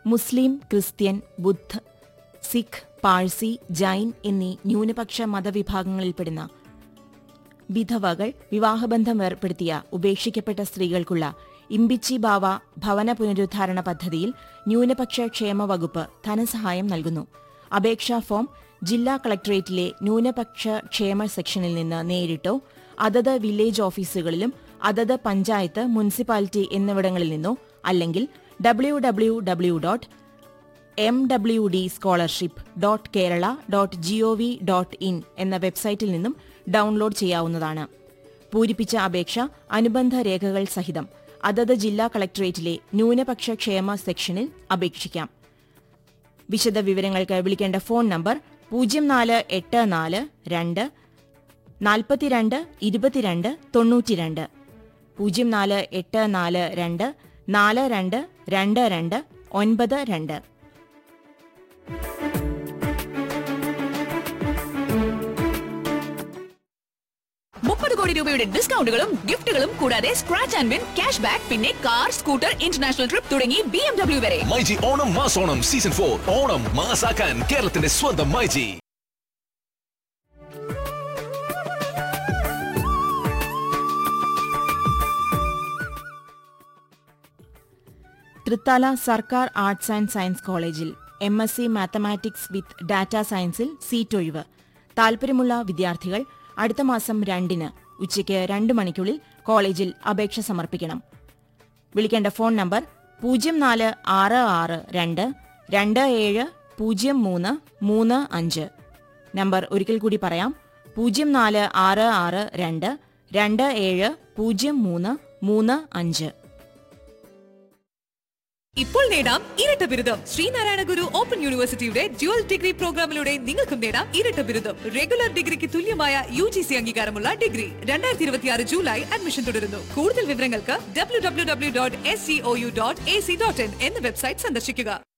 മുസ്ലിം Christian ബുദ്ധ സിഖ് പാഴ്സി ജൈൻ എന്നീ ന്യൂനപക്ഷ മതവിഭാഗങ്ങളിൽപ്പെടുന്ന വിധവകൾ വിവാഹബന്ധം ഏർപ്പെടുത്തിയ ഉപേക്ഷിക്കപ്പെട്ട സ്ത്രീകൾക്കുള്ള ഇമ്പിച്ചി ബാവ ഭവന പുനരുദ്ധാരണ പദ്ധതിയിൽ ന്യൂനപക്ഷ ക്ഷേമ വകുപ്പ് ധനസഹായം നൽകുന്നു അപേക്ഷാ ഫോം ജില്ലാ കളക്ടറേറ്റിലെ ന്യൂനപക്ഷ ക്ഷേമ സെക്ഷനിൽ നിന്ന് നേരിട്ടോ അതത് വില്ലേജ് ഓഫീസുകളിലും അതത് പഞ്ചായത്ത് മുനിസിപ്പാലിറ്റി എന്നിവിടങ്ങളിൽ നിന്നോ അല്ലെങ്കിൽ W W W dot M W D scholarship dot Kerala dot GOV dot in എന്ന വെബ്സൈറ്റിൽ നിന്നും ഡൗൺലോഡ് ചെയ്യാവുന്നതാണ് പൂരിപ്പിച്ച അപേക്ഷ അനുബന്ധ രേഖകൾ സഹിതം അതത് ജില്ലാ കളക്ടറേറ്റിലെ ന്യൂനപക്ഷ ക്ഷേമ സെക്ഷനിൽ അപേക്ഷിക്കാം വിശദ വിവരങ്ങൾക്ക് വിളിക്കേണ്ട ഫോൺ നമ്പർ പൂജ്യം നാല് എട്ട് നാല് രണ്ട് നാൽപ്പത്തിരണ്ട് ഇരുപത്തിരണ്ട് തൊണ്ണൂറ്റിരണ്ട് പൂജ്യം നാല് എട്ട് നാല് രണ്ട് നാല് രണ്ട് രണ്ട് രണ്ട് ഒൻപത് രണ്ട് മുപ്പത് കോടി രൂപയുടെ ഡിസ്കൗണ്ടുകളും ഗിഫ്റ്റുകളും കൂടാതെ scratch and win cash back പിന്നെ കാർ സ്കൂട്ടർ ഇന്റർനാഷണൽ ട്രിപ്പ് തുടങ്ങി ബി എം ഡബ്ല്യു വരെ മൈജി ഓണം മാസോണം സീസൺ ഫോർ ഓണം മാസാക്കാൻ കേരളത്തിന്റെ സ്വന്തം മൈജി തൃത്താല സർക്കാർ ആർട്സ് ആൻഡ് സയൻസ് കോളേജിൽ M S C mathematics with data സയൻസിൽ സീറ്റ് ഒഴിവ് താൽപര്യമുള്ള വിദ്യാർത്ഥികൾ അടുത്ത മാസം രണ്ടിന് ഉച്ചയ്ക്ക് രണ്ട് മണിക്കുള്ളിൽ കോളേജിൽ അപേക്ഷ സമർപ്പിക്കണം വിളിക്കേണ്ട ഫോൺ നമ്പർ പൂജ്യം നാല് ആറ് ആറ് രണ്ട് രണ്ട് ഏഴ് പൂജ്യം മൂന്ന് മൂന്ന് അഞ്ച് നമ്പർ ഒരിക്കൽ കൂടി പറയാം പൂജ്യം നാല് ആറ് ആറ് രണ്ട് രണ്ട് ഏഴ് പൂജ്യം മൂന്ന് മൂന്ന് അഞ്ച് ഇപ്പോൾ നേടാം ഇരട്ട ബിരുദം ശ്രീനാരായണ ഗുരു ഓപ്പൺ യൂണിവേഴ്സിറ്റിയുടെ ഡ്യുവൽ ഡിഗ്രി പ്രോഗ്രാമിലൂടെ നിങ്ങൾക്കും നേടാം ഇരട്ട ബിരുദം റെഗുലർ ഡിഗ്രിക്ക് തുല്യമായ യു ജി സി അംഗീകാരമുള്ള ഡിഗ്രി രണ്ടായിരത്തി ഇരുപത്തിയാറ് ജൂലൈ അഡ്മിഷൻ തുടരുന്നു കൂടുതൽ വിവരങ്ങൾക്ക് W W W dot S C O U dot A C dot in എന്ന വെബ്സൈറ്റ് സന്ദർശിക്കുക